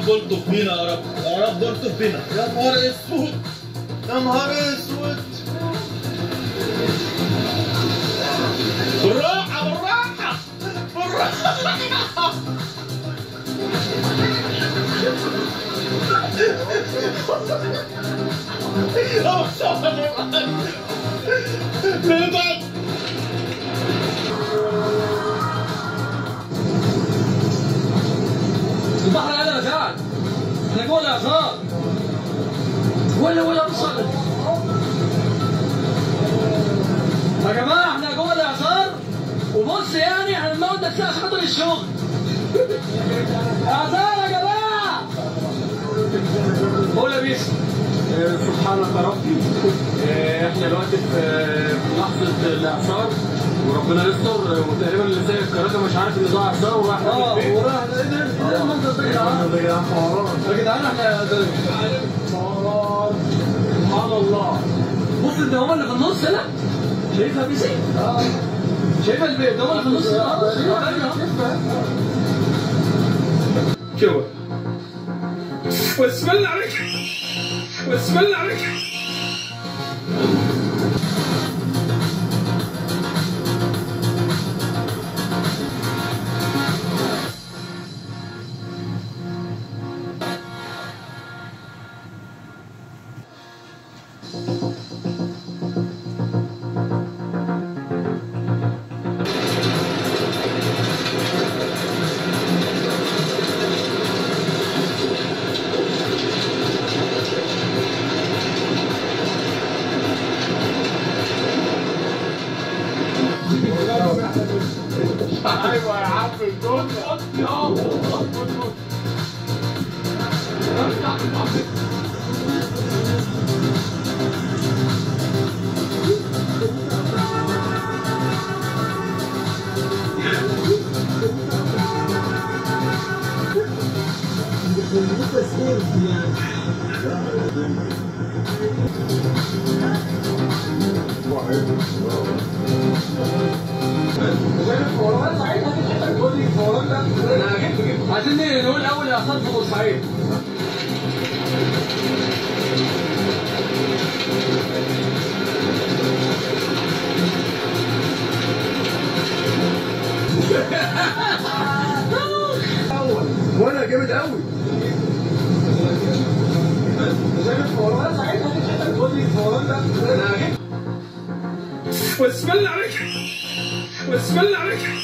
رب الطف بينا يا رب يا رب الطف بينا يا نهار اسود يا نهار اسود بالراحة بالراحة بالراحة Oh, sorry. Neden? البحر قال يا سعد احنا جوه الاعصار ولا ولا وصل يا جماعه احنا جوه الاعصار وبص يعني احنا بنموت نفسنا عشان خاطر الشغل اعصار يا جماعه قول يا بيس سبحانك يا ربي آه، احنا دلوقتي في في لحظه الاعصار وربنا يستر وتقريبا اللي سايق الكراسه مش عارف ان ده اعصار وراح اه ناحية البيت. وراح ايه ده ايه المنظر ده يا جدعان يا جدعان احنا سبحان الله بص الدوامه اللي في النص هنا شايفها بيسي؟ اه شايفها البيت الدوامه اللي في النص هنا شايفها كده بسم الله عليك بسم الله عليك ايوه يا عم الجول عايزين نقول اول اعصار في بورسعيد وانا جامد قوي بسم الله عليك بسم الله عليك